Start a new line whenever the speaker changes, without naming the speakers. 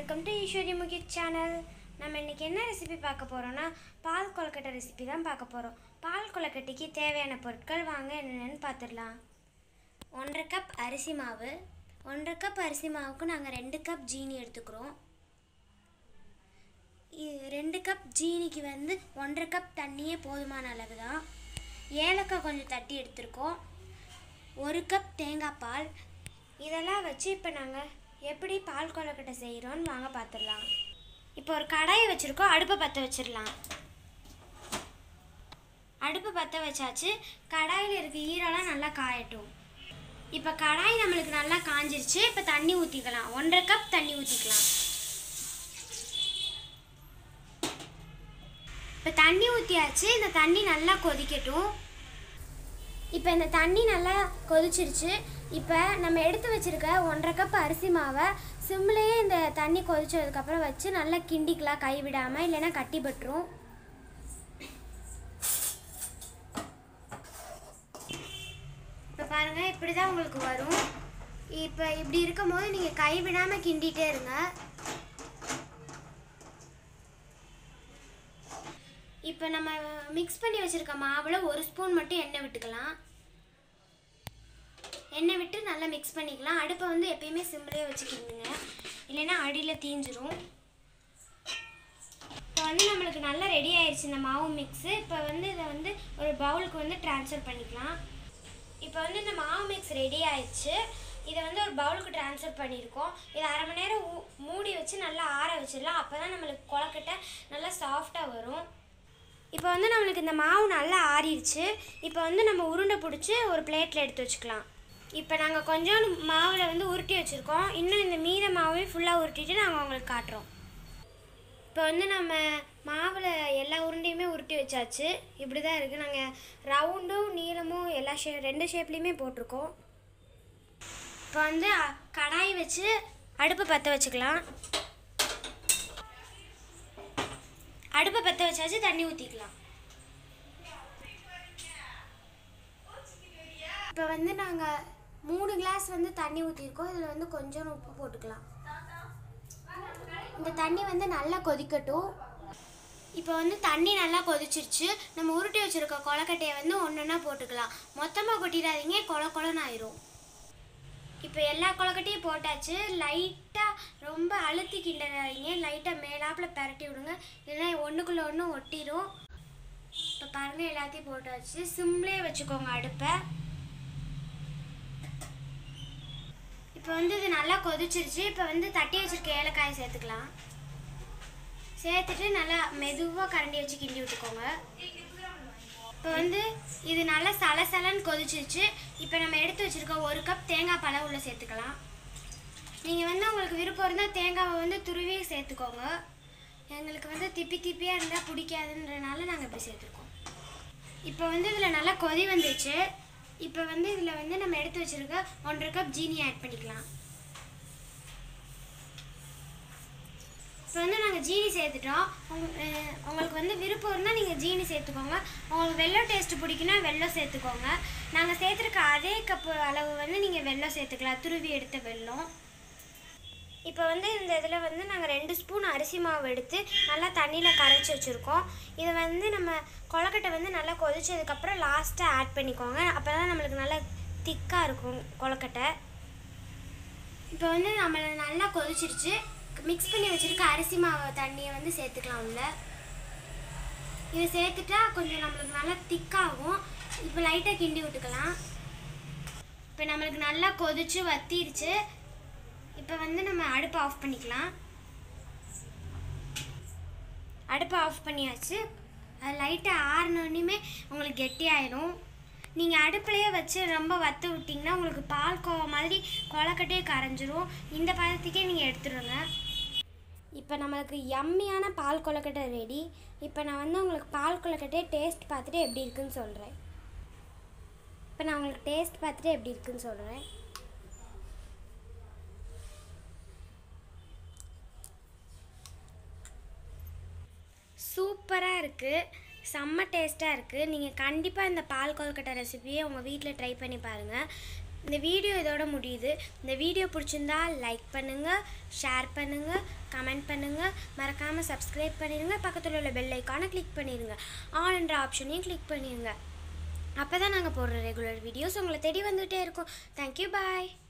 welcome to Eswari Mukhi channel நம்ம இன்னைக்கு என்ன ரெசிபி பார்க்க போகிறோம்னா பால் கொழுக்கட்டை ரெசிபி தான் பார்க்க போகிறோம் பால் கொழுக்கட்டைக்கு தேவையான பொருட்கள் வாங்க என்னென்னு பார்த்துடலாம் ஒன்றரை கப் அரிசி மாவு ஒன்றரை கப் அரிசி மாவுக்கு நாங்கள் ரெண்டு கப் ஜீனி எடுத்துக்கிறோம் இ- ரெண்டு கப் ஜீனிக்கு வந்து ஒன்றரை கப் தண்ணியே போதுமான அளவு தான் ஏலக்காய் கொஞ்சம் தட்டி எடுத்திருக்கோம் ஒரு கப் தேங்காய் பால் இதெல்லாம் வச்சு இப்போ நாங்கள் எப்படி பால் கொழுக்கட்டை செய்கிறோன்னு வாங்க பார்த்துடலாம் இப்போ ஒரு கடாயை வச்சுருக்கோம் அடுப்பை பற்ற வச்சிடலாம் அடுப்பு பற்ற வச்சாச்சு கடாயில் இருக்க ஈரம்லாம் நல்லா காயட்டும் இப்போ கடாய் நம்மளுக்கு நல்லா காஞ்சிருச்சு இப்போ தண்ணி ஊற்றிக்கலாம் ஒன்றரை கப் தண்ணி ஊற்றிக்கலாம் இப்போ தண்ணி ஊற்றியாச்சு இந்த தண்ணி நல்லா கொதிக்கட்டும் இப்போ இந்த தண்ணி நல்லா கொதிச்சிருச்சு இப்போ நம்ம எடுத்து வச்சிருக்க ஒன்றரை கப் அரிசி மாவை சிம்லேயே இந்த தண்ணி கொதிச்சதுக்கப்புறம் வச்சு நல்லா கிண்டிக்கலாம் கை விடாமல் இல்லைன்னா கட்டி பட்டுரும் இப்போ பாருங்கள் இப்படி தான் உங்களுக்கு வரும் இப்போ இப்படி இருக்கும்போது நீங்கள் கை விடாமல் கிண்டிகிட்டே இருங்க இப்போ நம்ம மிக்ஸ் பண்ணி வச்சுருக்க மாவில் ஒரு ஸ்பூன் மட்டும் எண்ணெய் விட்டுக்கலாம் எண்ணெய் விட்டு நல்லா மிக்ஸ் பண்ணிக்கலாம் அடுப்பை வந்து எப்பயுமே சிம்லேயே வச்சுக்கிடுங்க இல்லைன்னா அடியில் தீஞ்சிரும் இப்போ வந்து நம்மளுக்கு நல்லா ரெடி ஆயிடுச்சு இந்த மாவு மிக்ஸு இப்போ வந்து இதை வந்து ஒரு பவுலுக்கு வந்து ட்ரான்ஸ்ஃபர் பண்ணிக்கலாம் இப்போ வந்து இந்த மாவு மிக்ஸ் ரெடி ஆயிடுச்சு இதை வந்து ஒரு பவுலுக்கு ட்ரான்ஸ்ஃபர் பண்ணியிருக்கோம் இதை அரை மணி நேரம் ஊ- மூடி வச்சு நல்லா ஆற வச்சிடலாம் அப்போ தான் நம்மளுக்கு கொழக்கட்டை நல்லா சாஃப்டாக வரும் இப்போ வந்து நம்மளுக்கு இந்த மாவு நல்லா ஆறிடுச்சு இப்போ வந்து நம்ம உருண்டை பிடிச்சி ஒரு பிளேட்டில் எடுத்து வச்சுக்கலாம் இப்போ நாங்கள் கொஞ்சம் மாவில் வந்து உருட்டி வச்சுருக்கோம் இன்னும் இந்த மீத மாவையும் ஃபுல்லாக உருட்டிட்டு நாங்கள் உங்களுக்கு காட்டுறோம் இப்போ வந்து நம்ம மாவில் எல்லா உருண்டையுமே உருட்டி வச்சாச்சு இப்படி தான் இருக்குது நாங்கள் ரவுண்டும் நீளமும் எல்லா ஷே ரெண்டு ஷேப்லேயுமே போட்டிருக்கோம் இப்போ வந்து அ- கடாய் வச்சு அடுப்பை பற்ற வச்சுக்கலாம் அடுப்பை பற்ற வச்சாச்சு தண்ணி ஊற்றிக்கலாம் இப்போ வந்து நாங்கள் மூணு கிளாஸ் வந்து தண்ணி ஊற்றிருக்கோம் இதில் வந்து கொஞ்சம் உப்பு போட்டுக்கலாம் இந்த தண்ணி வந்து நல்லா கொதிக்கட்டும் இப்போ வந்து தண்ணி நல்லா கொதிச்சிருச்சு நம்ம உருட்டி வச்சிருக்க கொலக்கட்டையை வந்து ஒன்றொன்னா போட்டுக்கலாம் மொத்தமாக கொட்டிடாதீங்க கொல கொலன்னு ஆயிரும் இப்போ எல்லா கொலக்கட்டையும் போட்டாச்சு லைட்டாக ரொம்ப அழுத்தி கிண்டறாதீங்க லைட்டாக மேலாப்பில் பரட்டி விடுங்க இல்லைன்னா ஒன்றுக்குள்ளே ஒன்று ஒட்டிடும் இப்போ பாருங்கள் எல்லாத்தையும் போட்டாச்சு சிம்லேயே வச்சுக்கோங்க அடுப்பை இப்போ வந்து இது நல்லா கொதிச்சிருச்சு இப்போ வந்து தட்டி வச்சிருக்க ஏலக்காயை சேர்த்துக்கலாம் சேர்த்துட்டு நல்லா மெதுவாக கரண்டி வச்சு கிண்டி விட்டுக்கோங்க இப்போ வந்து இது நல்லா சலசலன்னு கொதிச்சிருச்சு இப்போ நம்ம எடுத்து வச்சிருக்க ஒரு கப் தேங்காய் பழம் உள்ள சேர்த்துக்கலாம் நீங்கள் வந்து உங்களுக்கு விருப்பம் இருந்தால் தேங்காவை வந்து துருவி சேர்த்துக்கோங்க எங்களுக்கு வந்து திப்பி திப்பியாக இருந்தால் பிடிக்காதுன்றனால நாங்கள் இப்படி சேர்த்துருக்கோம் இப்போ வந்து இதில் நல்லா கொதி வந்துச்சு இப்போ வந்து இதில் வந்து நம்ம எடுத்து வச்சிருக்க ஒன்றரை கப் ஜீனி ஆட் பண்ணிக்கலாம் இப்போ வந்து நாங்கள் ஜீனி சேர்த்துட்டோம் உங்க- அஹ் உங்களுக்கு வந்து விருப்பம் இருந்தால் நீங்கள் ஜீனி சேர்த்துக்கோங்க உங்களுக்கு வெள்ளம் டேஸ்ட் பிடிக்குன்னா வெல்லம் சேர்த்துக்கோங்க நாங்கள் சேர்த்துருக்க அதே கப்பு அளவு வந்து நீங்கள் வெல்லம் சேர்த்துக்கலாம் துருவி எடுத்த வெல்லம் இப்போ வந்து இந்த இதில் வந்து நாங்கள் ரெண்டு ஸ்பூன் அரிசி மாவு எடுத்து நல்லா தண்ணியில் கரைச்சி வச்சுருக்கோம் இதை வந்து நம்ம கொழக்கட்டை வந்து நல்லா கொதிச்சதுக்கப்புறம் லாஸ்ட்டாக ஆட் பண்ணிக்கோங்க அப்போ தான் நம்மளுக்கு நல்லா திக்காக இருக்கும் கொழக்கட்டை இப்போ வந்து நம்ம நல்லா கொதிச்சிருச்சு மிக்ஸ் பண்ணி வச்சுருக்க அரிசி மாவு தண்ணியை வந்து சேர்த்துக்கலாம் உள்ள இதை சேர்த்துட்டா கொஞ்சம் நம்மளுக்கு நல்லா திக்காகும் இப்போ லைட்டாக கிண்டி விட்டுக்கலாம் இப்போ நம்மளுக்கு நல்லா கொதிச்சு வத்திருச்சு இப்போ வந்து நம்ம அடுப்பை ஆஃப் பண்ணிக்கலாம் அடுப்பை ஆஃப் பண்ணியாச்சு அது லைட்டாக ஆறினோடனே உங்களுக்கு கெட்டியாயிரும் நீங்கள் அடுப்புலையே வச்சு ரொம்ப வத்த விட்டிங்கன்னா உங்களுக்கு பால் கோவா மாதிரி கொலக்கட்டையே கரைஞ்சிரும் இந்த பதத்துக்கே நீங்கள் எடுத்துடுங்க இப்போ நம்மளுக்கு யம்மியான பால் கொலக்கட்டை ரெடி இப்போ நான் வந்து உங்களுக்கு பால் கொலக்கட்டையை டேஸ்ட் பார்த்துட்டு எப்படி இருக்குன்னு சொல்கிறேன் இப்போ நான் உங்களுக்கு டேஸ்ட் பார்த்துட்டு எப்படி இருக்குன்னு சொல்கிறேன் சூப்பராக இருக்குது செம்ம டேஸ்ட்டாக இருக்குது நீங்கள் கண்டிப்பாக இந்த பால் கொழுக்கட்டை ரெசிபியை உங்கள் வீட்டில் ட்ரை பண்ணி பாருங்கள் இந்த வீடியோ இதோட முடியுது இந்த வீடியோ பிடிச்சிருந்தா லைக் பண்ணுங்கள் ஷேர் பண்ணுங்கள் கமெண்ட் பண்ணுங்கள் மறக்காமல் சப்ஸ்கிரைப் பண்ணிடுங்க பக்கத்தில் உள்ள பெல் ஐக்கானை கிளிக் பண்ணிடுங்க ஆல் என்ற ஆப்ஷனையும் கிளிக் பண்ணிடுங்க அப்போ தான் நாங்கள் போடுற ரெகுலர் வீடியோஸ் உங்களை தேடி வந்துகிட்டே இருக்கும் தேங்க்யூ பாய்